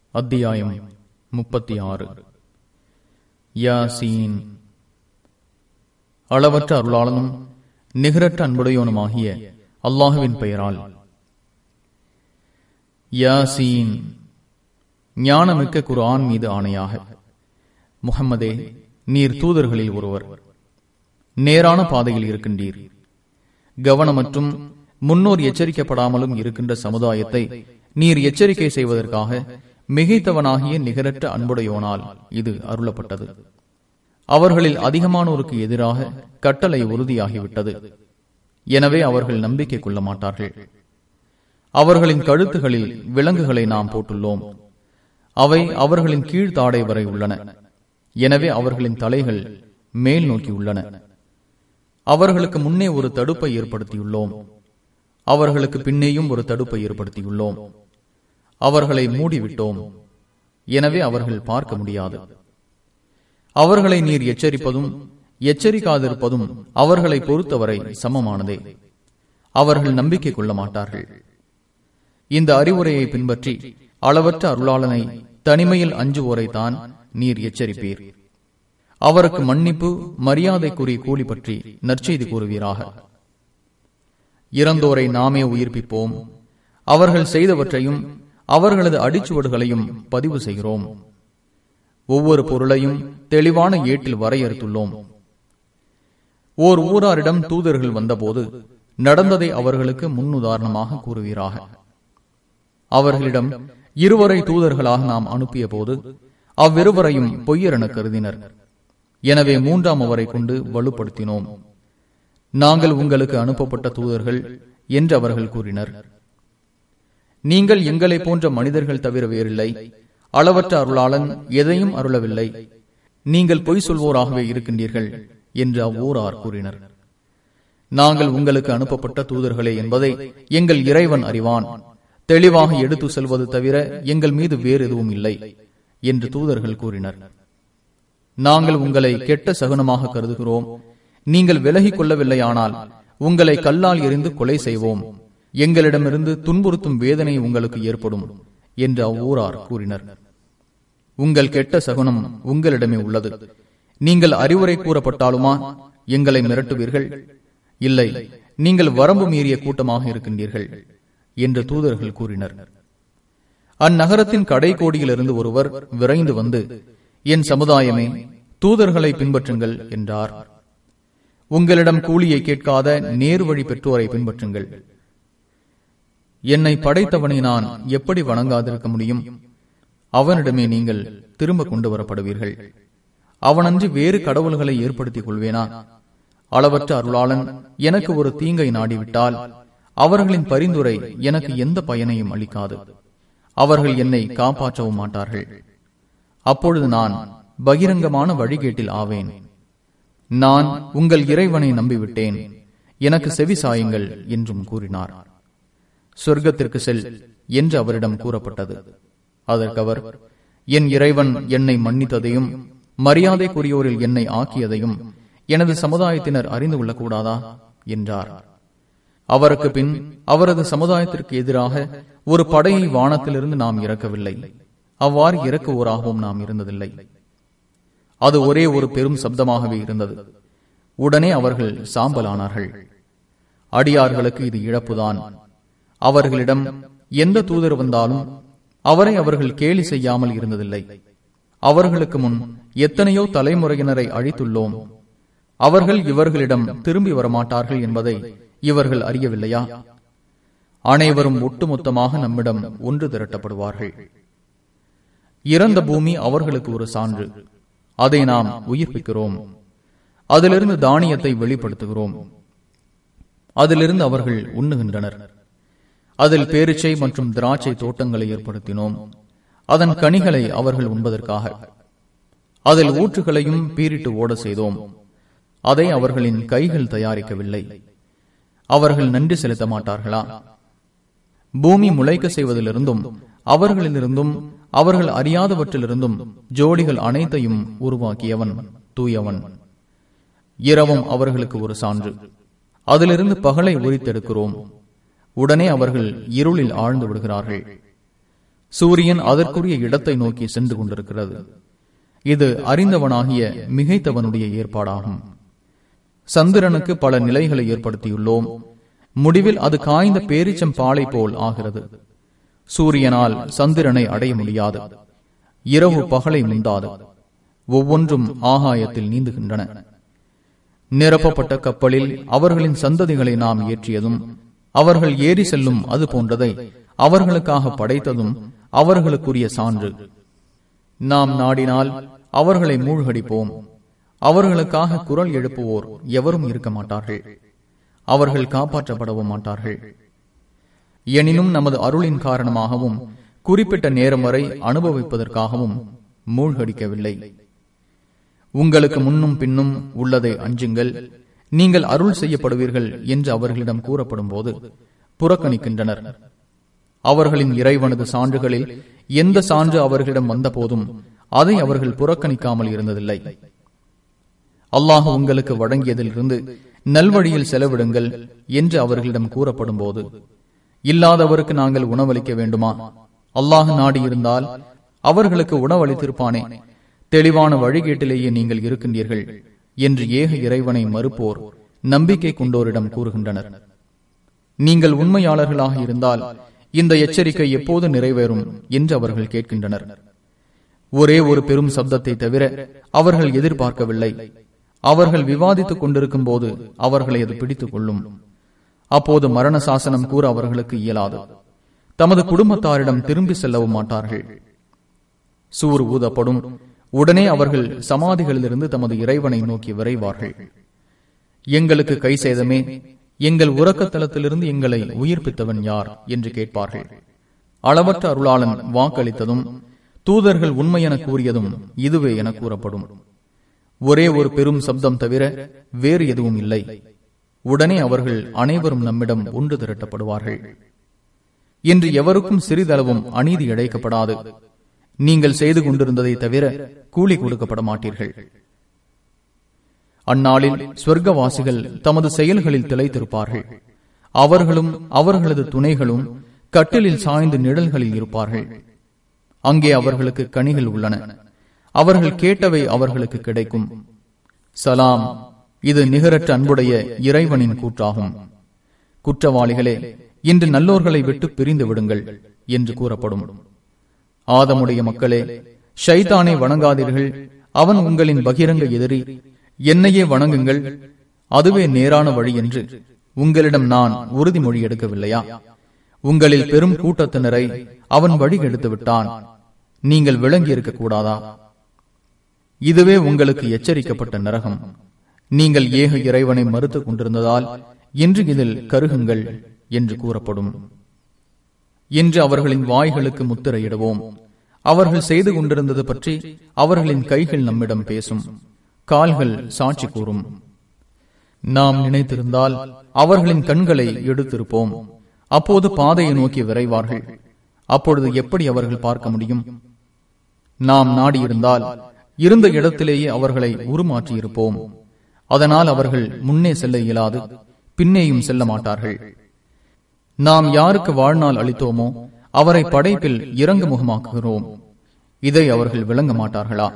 அத்தியாயம் முப்பத்தி ஆறு யாசீன் அளவற்ற அருளாளனும் நிகரற்ற அன்புடையோனுமாகிய அல்லாஹுவின் பெயரால் யாசீன் ஞானமிக்க குர்ஆன் மீது ஆணையாக முகம்மதே நீர் தூதர்களில் ஒருவர் நேரான பாதையில் இருக்கின்றீர் கவனமற்றும் முன்னோர் எச்சரிக்கப்படாமலும் இருக்கின்ற சமுதாயத்தை நீர் எச்சரிக்கை செய்வதற்காக மிகைத்தவனாகிய நிகரற்ற அன்புடையோனால் இது அருளப்பட்டது அவர்களில் அதிகமானோருக்கு எதிராக கட்டளை உறுதியாகிவிட்டது எனவே அவர்கள் நம்பிக்கை கொள்ள மாட்டார்கள் அவர்களின் கழுத்துகளில் விலங்குகளை நாம் போட்டுள்ளோம் அவை அவர்களின் கீழ்த்தாடை வரை உள்ளன எனவே அவர்களின் தலைகள் மேல் நோக்கி உள்ளன அவர்களுக்கு முன்னே ஒரு தடுப்பை ஏற்படுத்தியுள்ளோம் அவர்களுக்கு பின்னேயும் ஒரு தடுப்பை ஏற்படுத்தியுள்ளோம் அவர்களை மூடிவிட்டோம் எனவே அவர்கள் பார்க்க முடியாது அவர்களை நீர் எச்சரிப்பதும் எச்சரிக்காதிருப்பதும் அவர்களை பொறுத்தவரை சமமானதே அவர்கள் நம்பிக்கை கொள்ள மாட்டார்கள் இந்த அறிவுரையை பின்பற்றி அளவற்ற அருளாளனை தனிமையில் அஞ்சுவோரை தான் நீர் எச்சரிப்பீர் அவருக்கு மன்னிப்பு மரியாதைக்குரிய கூலி பற்றி நற்செய்தி கூறுவீராக இறந்தோரை நாமே உயிர்ப்பிப்போம் அவர்கள் செய்தவற்றையும் அவர்களது அடிச்சுவடுகளையும் பதிவு செய்கிறோம் ஒவ்வொரு பொருளையும் தெளிவான ஏட்டில் வரையறுத்துள்ளோம் ஓர் ஊராரிடம் தூதர்கள் வந்தபோது நடந்ததை அவர்களுக்கு முன்னுதாரணமாக கூறுவீராக அவர்களிடம் இருவரை தூதர்களாக நாம் அனுப்பிய போது அவ்விருவரையும் பொய்யரென கருதினர் எனவே மூன்றாம் அவரை கொண்டு வலுப்படுத்தினோம் நாங்கள் உங்களுக்கு அனுப்பப்பட்ட தூதர்கள் என்று அவர்கள் கூறினர் நீங்கள் எங்களை போன்ற மனிதர்கள் தவிர வேறில்லை அளவற்ற அருளாளன் எதையும் அருளவில்லை நீங்கள் பொய் சொல்வோராகவே இருக்கின்றீர்கள் என்று அவ்வூரார் கூறினர் நாங்கள் உங்களுக்கு அனுப்பப்பட்ட தூதர்களே என்பதை எங்கள் இறைவன் அறிவான் தெளிவாக எடுத்து செல்வது தவிர எங்கள் மீது வேறு எதுவும் இல்லை என்று தூதர்கள் கூறினர் நாங்கள் உங்களை கெட்ட சகுனமாக கருதுகிறோம் நீங்கள் விலகிக் கொள்ளவில்லையானால் உங்களை கல்லால் எரிந்து கொலை செய்வோம் எங்களிடமிருந்து துன்புறுத்தும் வேதனை உங்களுக்கு ஏற்படும் என்று அவ்வூரார் கூறினர் உங்கள் கெட்ட சகுனம் உங்களிடமே உள்ளது நீங்கள் அறிவுரை கூறப்பட்டாலுமா எங்களை மிரட்டுவீர்கள் இல்லை நீங்கள் வரம்பு மீறிய கூட்டமாக இருக்கின்றீர்கள் என்று தூதர்கள் கூறினர் அந்நகரத்தின் கடைக்கோடியிலிருந்து ஒருவர் விரைந்து வந்து என் சமுதாயமே தூதர்களை பின்பற்றுங்கள் என்றார் உங்களிடம் கூலியை கேட்காத நேரு வழி பெற்றோரை பின்பற்றுங்கள் என்னை படைத்தவனை நான் எப்படி வணங்காதிருக்க முடியும் அவனிடமே நீங்கள் திரும்ப கொண்டு வரப்படுவீர்கள் அவனன்றி வேறு கடவுள்களை ஏற்படுத்திக் கொள்வேனா அளவற்ற அருளாளன் எனக்கு ஒரு தீங்கை நாடிவிட்டால் அவர்களின் பரிந்துரை எனக்கு எந்த பயனையும் அளிக்காது அவர்கள் என்னை காப்பாற்றவும் மாட்டார்கள் அப்பொழுது நான் பகிரங்கமான வழிகேட்டில் ஆவேன் நான் உங்கள் இறைவனை நம்பிவிட்டேன் எனக்கு செவி சாயுங்கள் என்றும் கூறினார் சொர்க்கத்திற்கு செல் என்று அவரிடம் கூறப்பட்டது அதற்கு அவர் என் இறைவன் என்னை மன்னித்ததையும் மரியாதைக்குரியோரில் என்னை ஆக்கியதையும் எனது சமுதாயத்தினர் அறிந்து கொள்ளக்கூடாதா என்றார் அவருக்கு பின் அவரது சமுதாயத்திற்கு எதிராக ஒரு படையை வானத்திலிருந்து நாம் இறக்கவில்லை அவ்வாறு இறக்குவோராகவும் நாம் இருந்ததில்லை அது ஒரே ஒரு பெரும் சப்தமாகவே இருந்தது உடனே அவர்கள் சாம்பலானார்கள் அடியார்களுக்கு இது இழப்புதான் அவர்களிடம் எந்த தூதர் வந்தாலும் அவரை அவர்கள் கேலி செய்யாமல் இருந்ததில்லை அவர்களுக்கு முன் எத்தனையோ தலைமுறையினரை அழித்துள்ளோம் அவர்கள் இவர்களிடம் திரும்பி வரமாட்டார்கள் என்பதை இவர்கள் அறியவில்லையா அனைவரும் ஒட்டுமொத்தமாக நம்மிடம் ஒன்று திரட்டப்படுவார்கள் இறந்த பூமி அவர்களுக்கு ஒரு சான்று அதை நாம் உயிர்ப்பிக்கிறோம் அதிலிருந்து தானியத்தை வெளிப்படுத்துகிறோம் அதிலிருந்து அவர்கள் உண்ணுகின்றனர் அதில் பேரிச்சை மற்றும் திராட்சை தோட்டங்களை ஏற்படுத்தினோம் அதன் கனிகளை அவர்கள் உண்பதற்காக அதில் ஊற்றுகளையும் பீரிட்டு ஓட செய்தோம் அதை அவர்களின் கைகள் தயாரிக்கவில்லை அவர்கள் நன்றி செலுத்த மாட்டார்களா பூமி முளைக்க செய்வதிலிருந்தும் அவர்களிலிருந்தும் அவர்கள் அறியாதவற்றிலிருந்தும் ஜோடிகள் அனைத்தையும் உருவாக்கியவன் தூயவன் இரவும் அவர்களுக்கு ஒரு சான்று அதிலிருந்து பகலை உரித்தெடுக்கிறோம் உடனே அவர்கள் இருளில் ஆழ்ந்து விடுகிறார்கள் சூரியன் அதற்குரிய இடத்தை நோக்கி சென்று கொண்டிருக்கிறது இது அறிந்தவனாகிய மிகைத்தவனுடைய ஏற்பாடாகும் சந்திரனுக்கு பல நிலைகளை ஏற்படுத்தியுள்ளோம் முடிவில் அது காய்ந்த பேரிச்சம் பாலை போல் ஆகிறது சூரியனால் சந்திரனை அடைய முடியாது இரவு பகலை முந்தாது ஒவ்வொன்றும் ஆகாயத்தில் நீந்துகின்றன நிரப்பப்பட்ட கப்பலில் அவர்களின் சந்ததிகளை நாம் ஏற்றியதும் அவர்கள் ஏறி செல்லும் அது போன்றதை அவர்களுக்காக படைத்ததும் அவர்களுக்குரிய சான்று நாம் நாடினால் அவர்களை மூழ்கடிப்போம் அவர்களுக்காக குரல் எழுப்புவோர் எவரும் இருக்க மாட்டார்கள் அவர்கள் காப்பாற்றப்படவும் மாட்டார்கள் எனினும் நமது அருளின் காரணமாகவும் குறிப்பிட்ட நேரம் வரை அனுபவிப்பதற்காகவும் மூழ்கடிக்கவில்லை உங்களுக்கு முன்னும் பின்னும் உள்ளதை அஞ்சுங்கள் நீங்கள் அருள் செய்யப்படுவீர்கள் என்று அவர்களிடம் கூறப்படும் போது புறக்கணிக்கின்றனர் அவர்களின் இறைவனது சான்றுகளில் எந்த சான்று அவர்களிடம் வந்த போதும் அதை அவர்கள் புறக்கணிக்காமல் இருந்ததில்லை அல்லாஹ் உங்களுக்கு வழங்கியதிலிருந்து நல்வழியில் செலவிடுங்கள் என்று அவர்களிடம் கூறப்படும் போது இல்லாதவருக்கு நாங்கள் உணவளிக்க வேண்டுமா அல்லாஹ் நாடி இருந்தால் அவர்களுக்கு உணவளித்திருப்பானே தெளிவான வழிகேட்டிலேயே நீங்கள் இருக்கின்றீர்கள் என்று ஏக இறைவனை மறுப்போர் நம்பிக்கை கொண்டோரிடம் கூறுகின்றனர் நீங்கள் உண்மையாளர்களாக இருந்தால் இந்த எச்சரிக்கை எப்போது நிறைவேறும் என்று அவர்கள் கேட்கின்றனர் ஒரே ஒரு பெரும் சப்தத்தை தவிர அவர்கள் எதிர்பார்க்கவில்லை அவர்கள் விவாதித்துக் கொண்டிருக்கும் போது அவர்களை அது பிடித்துக் கொள்ளும் அப்போது மரண சாசனம் கூற அவர்களுக்கு இயலாது தமது குடும்பத்தாரிடம் திரும்பி செல்லவும் மாட்டார்கள் சூர் ஊதப்படும் உடனே அவர்கள் சமாதிகளிலிருந்து தமது இறைவனை நோக்கி விரைவார்கள் எங்களுக்கு கை சேதமே எங்கள் உறக்கத்தலத்திலிருந்து எங்களை உயிர்ப்பித்தவன் யார் என்று கேட்பார்கள் அளவற்ற அருளாளன் வாக்களித்ததும் தூதர்கள் உண்மை என கூறியதும் இதுவே என கூறப்படும் ஒரே ஒரு பெரும் சப்தம் தவிர வேறு எதுவும் இல்லை உடனே அவர்கள் அனைவரும் நம்மிடம் ஒன்று திரட்டப்படுவார்கள் என்று எவருக்கும் சிறிதளவும் அநீதி இழைக்கப்படாது நீங்கள் செய்து கொண்டிருந்ததை தவிர கூலி கொடுக்கப்பட மாட்டீர்கள் அந்நாளில் சொர்க்கவாசிகள் தமது செயல்களில் திளைத்திருப்பார்கள் அவர்களும் அவர்களது துணைகளும் கட்டிலில் சாய்ந்து நிழல்களில் இருப்பார்கள் அங்கே அவர்களுக்கு கனிகள் உள்ளன அவர்கள் கேட்டவை அவர்களுக்கு கிடைக்கும் சலாம் இது நிகரற்ற அன்புடைய இறைவனின் கூற்றாகும் குற்றவாளிகளே இன்று நல்லோர்களை விட்டு பிரிந்து விடுங்கள் என்று கூறப்படும் ஆதமுடைய மக்களே ஷைத்தானை வணங்காதீர்கள் அவன் உங்களின் பகிரங்க எதிரி என்னையே வணங்குங்கள் அதுவே நேரான வழி என்று உங்களிடம் நான் உறுதிமொழி எடுக்கவில்லையா உங்களில் பெரும் கூட்டத்தினரை அவன் வழி எடுத்து விட்டான் நீங்கள் விளங்கி இருக்க கூடாதா இதுவே உங்களுக்கு எச்சரிக்கப்பட்ட நரகம் நீங்கள் ஏக இறைவனை மறுத்துக் கொண்டிருந்ததால் இன்று இதில் கருகுங்கள் என்று கூறப்படும் இன்று அவர்களின் வாய்களுக்கு முத்திரையிடுவோம் அவர்கள் செய்து கொண்டிருந்தது பற்றி அவர்களின் கைகள் நம்மிடம் பேசும் கால்கள் சாட்சி கூறும் நாம் நினைத்திருந்தால் அவர்களின் கண்களை எடுத்திருப்போம் அப்போது பாதையை நோக்கி விரைவார்கள் அப்பொழுது எப்படி அவர்கள் பார்க்க முடியும் நாம் நாடியிருந்தால் இருந்த இடத்திலேயே அவர்களை உருமாற்றியிருப்போம் அதனால் அவர்கள் முன்னே செல்ல இயலாது பின்னேயும் செல்ல மாட்டார்கள் நாம் யாருக்கு வாழ்நாள் அளித்தோமோ அவரை படைப்பில் இறங்கு முகமாக்குகிறோம் இதை அவர்கள் விளங்க மாட்டார்களா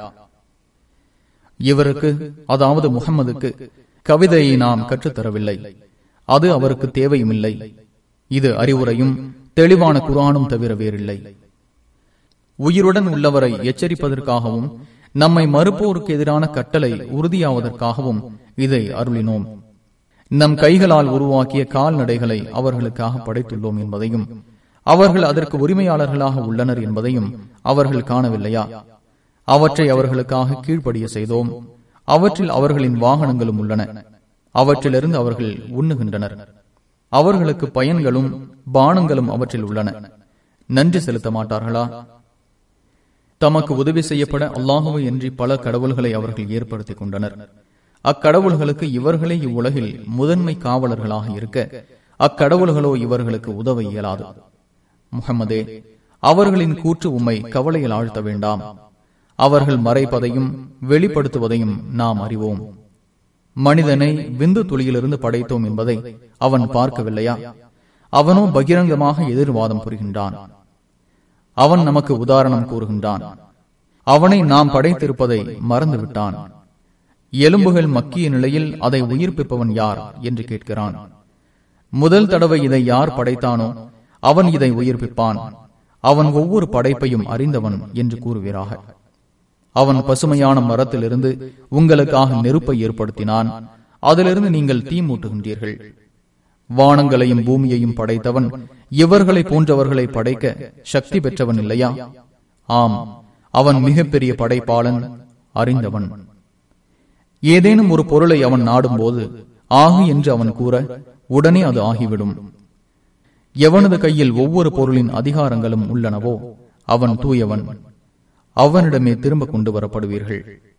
இவருக்கு அதாவது முகம்மதுக்கு கவிதையை நாம் கற்றுத்தரவில்லை அது அவருக்கு தேவையும் இல்லை இது அறிவுரையும் தெளிவான குரானும் தவிர வேறில்லை உயிருடன் உள்ளவரை எச்சரிப்பதற்காகவும் நம்மை மறுப்போருக்கு எதிரான கட்டளை உறுதியாவதற்காகவும் இதை அருளினோம் நம் கைகளால் உருவாக்கிய கால்நடைகளை அவர்களுக்காக படைத்துள்ளோம் என்பதையும் அவர்கள் அதற்கு உரிமையாளர்களாக உள்ளனர் என்பதையும் அவர்கள் காணவில்லையா அவற்றை அவர்களுக்காக கீழ்ப்படிய செய்தோம் அவற்றில் அவர்களின் வாகனங்களும் உள்ளன அவற்றிலிருந்து அவர்கள் உண்ணுகின்றனர் அவர்களுக்கு பயன்களும் பானங்களும் அவற்றில் உள்ளன நன்றி செலுத்த மாட்டார்களா தமக்கு உதவி செய்யப்பட அல்லாஹுவை என்று பல கடவுள்களை அவர்கள் ஏற்படுத்திக் கொண்டனர் அக்கடவுள்களுக்கு இவர்களே இவ்வுலகில் முதன்மை காவலர்களாக இருக்க அக்கடவுள்களோ இவர்களுக்கு உதவ இயலாது முகமதே அவர்களின் கூற்று உம்மை கவலையில் ஆழ்த்த வேண்டாம் அவர்கள் மறைப்பதையும் வெளிப்படுத்துவதையும் நாம் அறிவோம் மனிதனை விந்து துளியிலிருந்து படைத்தோம் என்பதை அவன் பார்க்கவில்லையா அவனோ பகிரங்கமாக எதிர்வாதம் புரிகின்றான் அவன் நமக்கு உதாரணம் கூறுகின்றான் அவனை நாம் படைத்திருப்பதை மறந்துவிட்டான் எலும்புகள் மக்கிய நிலையில் அதை உயிர்ப்பிப்பவன் யார் என்று கேட்கிறான் முதல் தடவை இதை யார் படைத்தானோ அவன் இதை உயிர்ப்பிப்பான் அவன் ஒவ்வொரு படைப்பையும் அறிந்தவன் என்று கூறுவீராக அவன் பசுமையான மரத்திலிருந்து உங்களுக்காக நெருப்பை ஏற்படுத்தினான் அதிலிருந்து நீங்கள் தீ மூட்டுகின்றீர்கள் வானங்களையும் பூமியையும் படைத்தவன் இவர்களை போன்றவர்களை படைக்க சக்தி பெற்றவன் இல்லையா ஆம் அவன் மிகப்பெரிய படைப்பாளன் அறிந்தவன் ஏதேனும் ஒரு பொருளை அவன் நாடும்போது ஆகு என்று அவன் கூற உடனே அது ஆகிவிடும் எவனது கையில் ஒவ்வொரு பொருளின் அதிகாரங்களும் உள்ளனவோ அவன் தூயவன் அவனிடமே திரும்ப கொண்டு வரப்படுவீர்கள்